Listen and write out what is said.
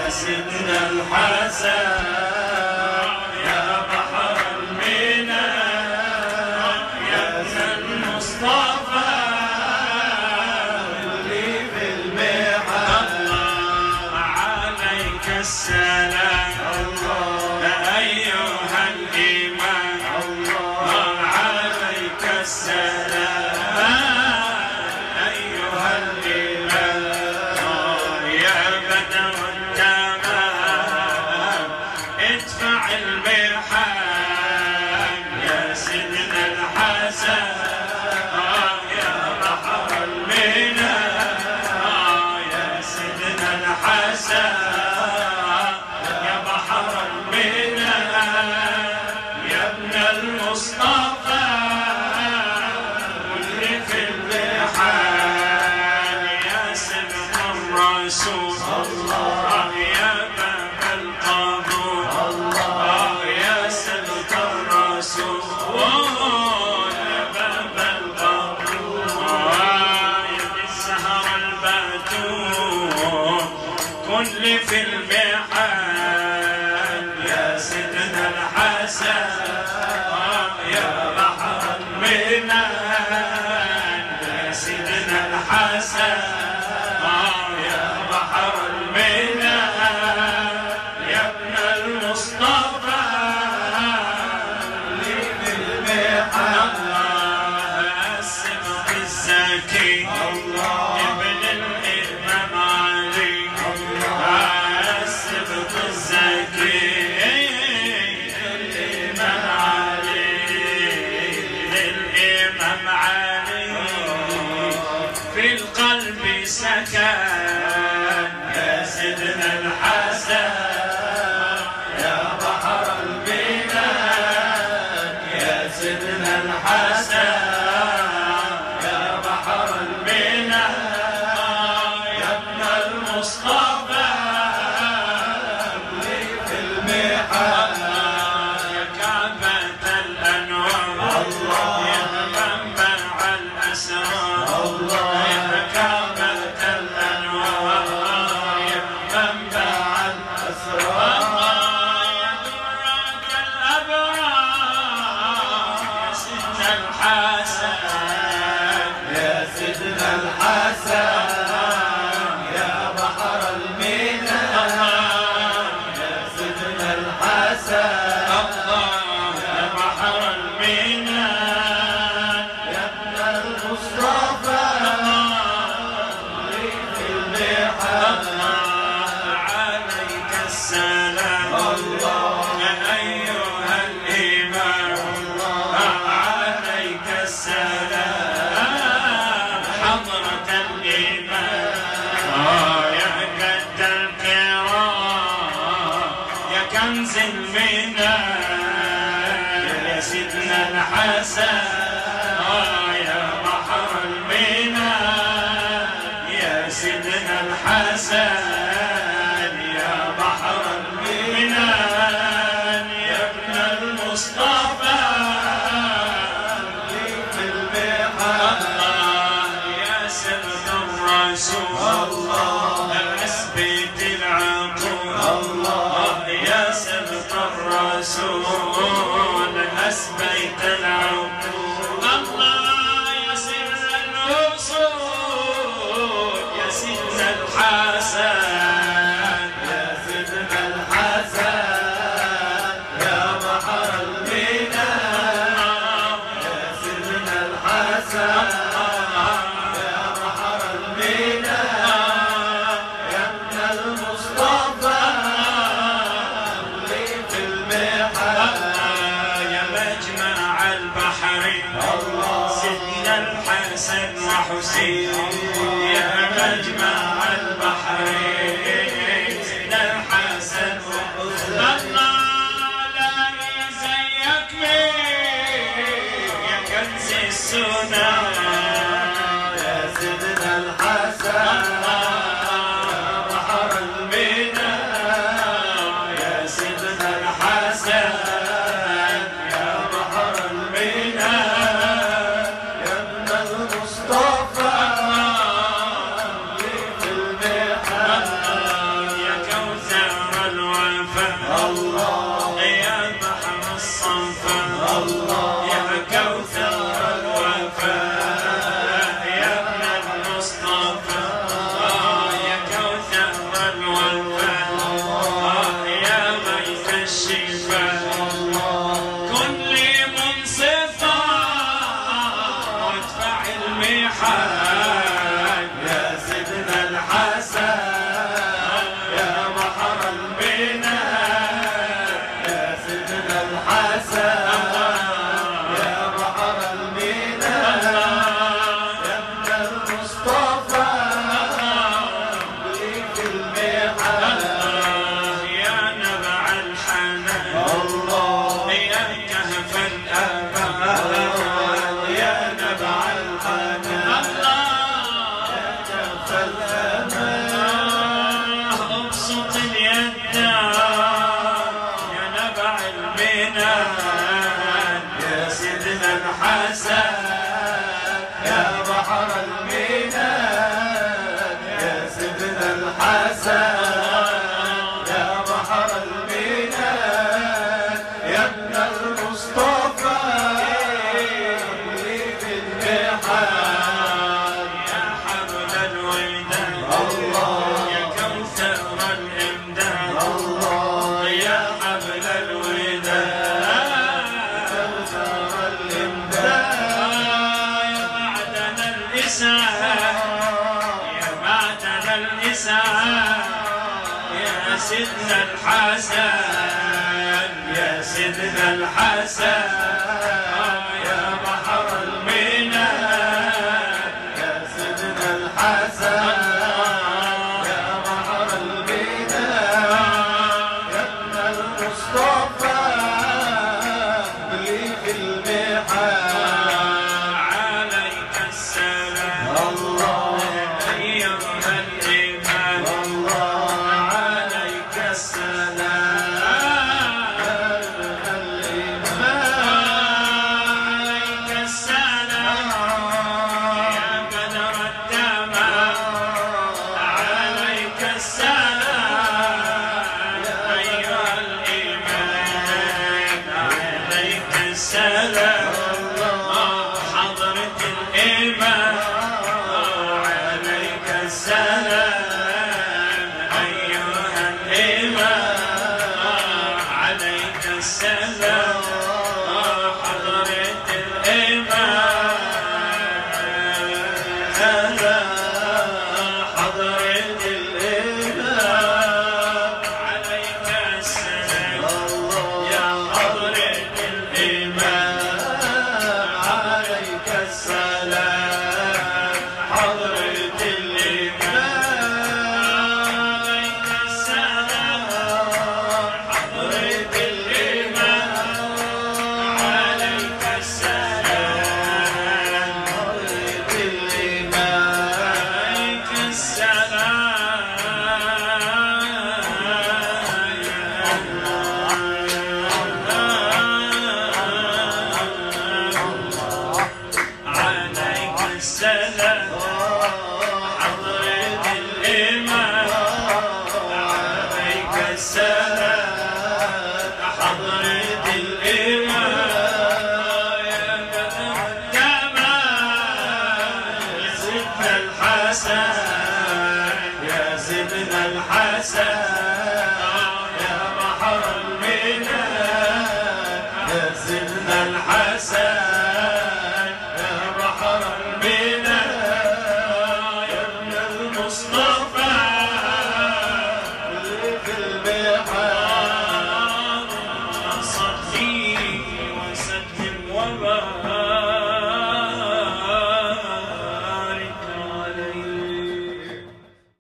سيدنا الحسن يا بحر المينا يا ابن المصطفى اللي في المحن الله عليك السلام الله أيها الإمام الله عليك السلام أيها الإمام يا بدر التمام ادفع المحن يا سيدنا الحسن يا بحر المنى يا سيدنا الحسن يا بحر المنى يا ابن المصطفى واللي في الرحال يا سبط الرسول الله يا باب القبول الله يا سبط الرسول يا باب القبول يا ابن السهر البتول كل في المحال يا سيدنا الحسن يا بحر المنان يا سيدنا الحسن يا بحر المنان يا ابن المصطفى اللي في المحال السبق الزكي ابن الإمام علي السبق الزكي الإمام علي الإمام علي في القلب سكن يا سيدنا الحسن يا بحر البلاد يا سيدنا الحسن يا بحر البلاد يا ابن المصطفى اللي في المحن يا كعبة الأنوار يا منبع الأسرار يا كعبة الأنوار يا منبع الأسرار يا دراك الأبرار يا سيدنا الحسن يا سيدنا الحسن يا بحر المينا يا سيدنا الحسن يا بحر الميناء يا ابن المصطفى اللي في المحن عليك السلام يا أيها الإمام عليك السلام حضرة الإمام يا جد الكرام يا كنز المنى يا سيدنا الحسن يا بحر المنى يا سيدنا الحسن يا بحر المنى يا ابن المصطفى في المحن يا سبت الرسول أسبيت العقول يا سبت الرسول أسبيت العقول الله يا سر الوصول يا سيدنا الحسن يا سيدنا الحسن يا بحر المينا يا سيدنا الحسن يا بحر المينا يا ابن المصطفى اللي في المحن يا مجمع البحرين سيدنا الحسن وحسين يا مجمع البحرين سيدنا الحسن وحسين الله لا زيك مين يا كنز السنة يا سيدنا الحسن يا بحر المينا يا سيدنا الحسن يا بحر المينا يا ابن المصطفى اللي في المحن يا كوثر الوفا الله يا بحر الصفا الله يا كوثر الوفا يا ابن المصطفى آه يا كوثر الوفا آه يا ميت الشفا كن لي منصفا وادفع المحال يا سيدنا الحسن يا بحر البناء يا سيدنا الحسن يا بحر البناء يا ابن المصطفى ليك المحال يا نبع الحنان الله يا كهف الأمان يا نبع الحنان الله كف الأمان ابسط اليد يا نبع البنان يا سيدنا الحسن يا بحر الميدان يا سيدنا الحسن يا بحر الميدان يا ابن المصطفى ليك البحار يا حبل الوداد الله يا كوثر الإمداد الله يا حبل الوداد كوثر الإمداد يا معدن الإسعاد يا معدن الإسعاد يا سيدنا الحسن يا سيدنا الحسن يا بحر الميناء يا سيدنا الحسن يا بحر الميدان يا ابن المصطفى ليك المحال عليك السلام الله أيها الإيمان الله عليك السلام عليك السلام يا بدر التمام عليك السلام أيها الإيمان عليك السلام حضرة الإيمان عليك السلام أيها الإيمان عليك السلام حضرة الإيمان هلا حضرة الإيمان عليك السلام يا حضرة الإيمان عليك السلام حضرة الإمام عليك السلام حضرة الإيمان عليك السلام حضرة الإمام عليك السلام عليك السلام حضرة الإمام عليك السلام حضرة الإمام يا بدر الجمال يا سيدنا الحسن يا سيدنا الحسن يا بحر الميدان يا سيدنا الحسن يا بحر الميدان يا ابن المصطفى ليك البحار صدي وسلم وبارك